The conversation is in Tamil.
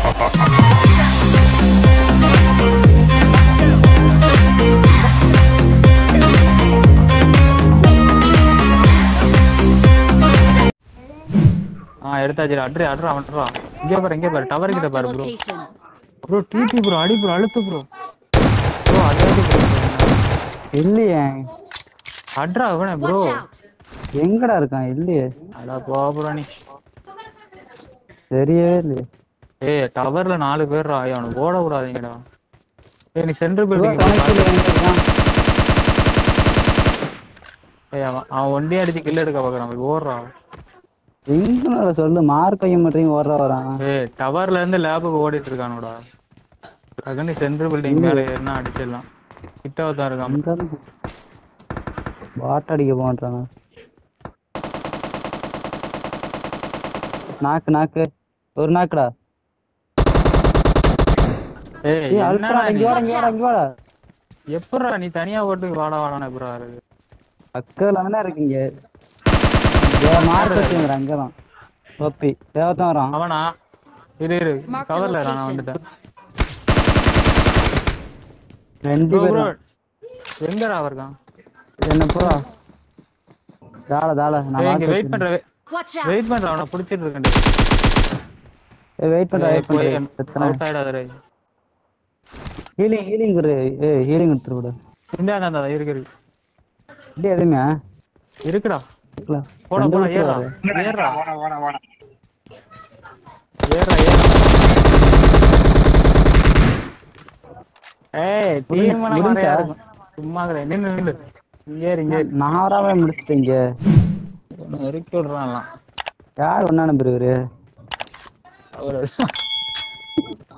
ஆ எடுத்தாச்சு அட்ரி அட்ரா அவன்ட்ரா இங்கே பாரு இங்கே பாரு டவர் கிட்ட Marked a பாரு bro location. Bro DP bro அடி ப்ரோ அழுத்து ப்ரோ ப்ரோ அடி ப்ரோ இல்லையே அட்ரா அவனே ப்ரோ Watch out. எங்கடா இருக்கான் இல்லையே அடா போ ப்ரோ நீ தெரியவே இல்லையே ஏய் டவர்ல நாலு பேர்ரா ஐயா அவனுக்கு ஓட விடாதீங்கடா ஏய் நீ சென்ட்ரல் ப்ரோ பில்டிங் கணக்கில் எங்க இருக்கான் ஏய் அவன் அவன் ஒண்டி அடிச்சு கில் எடுக்க பாக்குறான் போய் ஓடுறா எங்கன்னு சொல்லு மார்க்கையும் மட்டும் ஓடுற வரான் ஏய் டவர்ல இருந்து லேபுக்கு ஓடிட்டு இருக்கானுடா அதுக்கு சென்ட்ரல் பில்டிங் மேல ஏறினா அடிச்சிடலாம் கிட்ட தான் இருக்கான் பாட் அடிக்க போன்றாங்க நாக்கு நாக்கு ஒரு நாக்குடா ஏய் ஏய் அழுத்துறா என்னடா இங்க நீ? வாடா இங்க வாடா இங்க வாடா எப்படிடா நீ தனியா ஓட்டு வாடா வாடானே எப்படா இருக்கு அக்கல தானே இருக்கீங்க மார்க் வச்சுங்கிறேன் அங்கதான் ஓப்பி தேவத்தான் வரான் அவனா இரு இரு Mark the கவர்ல நான் location. வந்துட்டேன் ரெண்டு ப்ரோ ப்ரோ பேரும் எங்கடா அவன் இருக்கான் என்ன போ தாள தாள நான் ஏய் இங்க mark வெயிட் பண்ற Watch out. வெயிட் பண்ற அவனை புடிச்சிட்டு இருக்கேன் வெயிட் பண்ற வெயிட் போய் பண்ற அவுட் ஆயிடாத ஹீலிங் ஹீலிங் குரு ஏய் ஹீலிங் எடுத்துட்டு விடு இந்தா இந்தா, இந்தா இருக்கு இருக்கு இல்ல எதுவுமே இருக்குடா இருக்கல. போடா ரெண்டு போடா நிமிஷம் ஏறா வரு. ஏறா வாடா வாடா வாடா ஏறா ஏறா ஏய் டீம் முடிஞ்சா? நிறையா இருக்கும் சும்மா கிடையாது நின்னு நின்னு இங்க ஏறு இங்க ஏறு. நான் வராம முடிச்சிட்டீங்க உன்னை இறக்கி விடுறான்லாம் யார் ஒன்னா நம்பர் இவரு அவரு